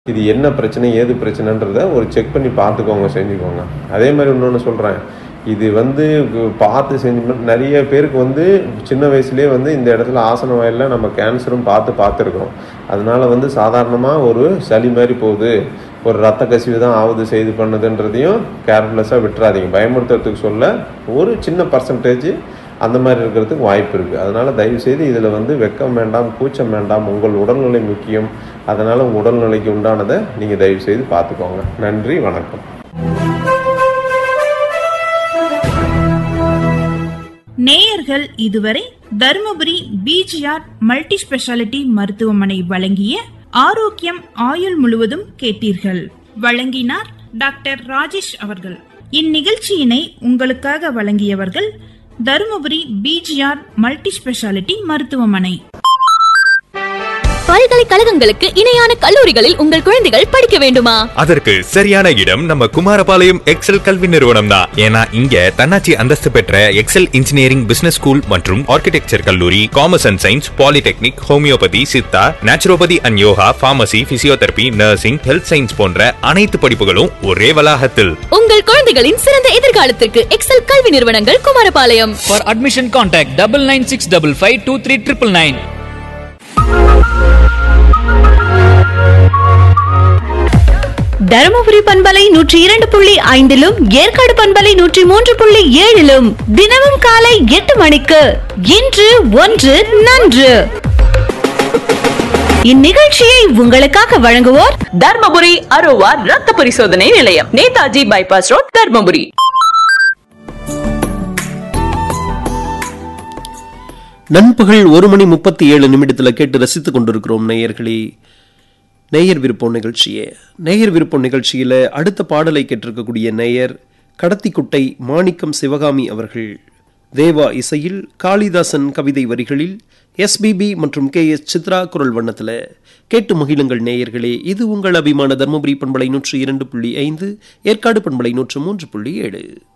இது என்ன பிரச்சனை ஏது பிரச்சனைன்றத ஒரு செக் பண்ணி பார்த்துக்கோங்க செஞ்சுக்கோங்க அதே மாதிரி இன்னொன்று சொல்கிறேன் இது வந்து கு- பார்த்து செஞ்சு நிறைய பேருக்கு வந்து சின்ன வயசுலேயே வந்து இந்த இடத்துல ஆசன வாயிலில் நம்ம கேன்சரும் பார்த்து பார்த்துருக்கோம் அதனால வந்து சாதாரணமாக ஒரு சளி மாதிரி போகுது ஒரு ரத்த கசிவு தான் ஆகுது செய்து பண்ணுதுன்றதையும் கேர்லெஸ்ஸாக விட்டுறாதீங்க பயமுறுத்துறதுக்கு சொல்ல ஒரு சின்ன பர்சன்டேஜ் அந்த மாதிரி இருக்கிறதுக்கு வாய்ப்பு இருக்குது அதனால் தயவுசெய்து இதில் வந்து வெக்கம் வேண்டாம் கூச்சம் வேண்டாம் உங்கள் உடல்நிலை முக்கியம் அதனால் உங்கள் உடல்நிலைக்கு உண்டானதை நீங்கள் தயவுசெய்து பார்த்துக்கோங்க நன்றி வணக்கம் நேயர்கள் இதுவரை தருமபுரி பிஜிஆர் மல்டி ஸ்பெஷாலிட்டி மருத்துவமனை வழங்கிய ஆரோக்கியம் ஆயுள் முழுவதும் கேட்டீர்கள் வழங்கினார் டாக்டர் ராஜேஷ் அவர்கள் இந்நிகழ்ச்சியினை உங்களுக்காக வழங்கியவர்கள் தருமபுரி பிஜிஆர் மல்டி ஸ்பெஷாலிட்டி மருத்துவமனை பல்கலைக்கழகங்களுக்கு இணையான கல்லூரிகளில் உங்கள் குழந்தைகள் படிக்க வேண்டுமா அதற்கு சரியான இடம் நம்ம குமாரபாளையம் எக்ஸல் கல்வி நிறுவனம் தான் ஏன்னா இங்க தன்னாட்சி அந்தஸ்து பெற்ற எக்ஸல் இன்ஜினியரிங் பிசினஸ் ஸ்கூல் மற்றும் ஆர்கிடெக்சர் கல்லூரி commerce and science polytechnic homeopathy Siddha naturopathy and yoga pharmacy physiotherapy nursing health science போன்ற அனைத்து படிப்புகளும் ஒரே வளாகத்தில் உங்கள் குழந்தைகளின் சிறந்த எதிர்காலத்திற்கு எக்ஸல் கல்வி நிறுவனங்கள் Kumarapalayam For admission, contact double nine six double five two three triple nine. Dharmapuri பண்பலை நூற்றி இரண்டு புள்ளி ஐந்திலும் ஏற்காடு பண்பலை நூற்றி மூன்று புள்ளி ஏழிலும் தினமும் காலை எட்டு மணிக்கு இன்று ஒன்று நன்று இந்நிகழ்ச்சியை உங்களுக்காக வழங்குவோர் தர்மபுரி அரோவா ரத்த பரிசோதனை நிலையம் நேதாஜி பைபாஸ் ரோட் தர்மபுரி நண்பகல் ஒரு மணி முப்பத்தி ஏழு நிமிடத்தில் கேட்டு ரசித்துக் கொண்டிருக்கிறோம் நேயர்களே நேயர் விருப்பம் நிகழ்ச்சியே நேயர் விருப்பம் நிகழ்ச்சியில் அடுத்த பாடலை கேட்டிருக்கக்கூடிய நேயர் கடத்திக்குட்டை மாணிக்கம் சிவகாமி அவர்கள் தேவா இசையில் காளிதாசன் கவிதை வரிகளில் எஸ்பிபி மற்றும் கே எஸ் சித்ரா குரல் வண்ணத்தில் கேட்டு மகிழுங்கள் நேயர்களே இது உங்கள் அபிமான தர்மபுரி பண்பலை நூற்று இரண்டு புள்ளி ஐந்து ஏற்காடு பண்பலை நூற்று மூன்று புள்ளி ஏழு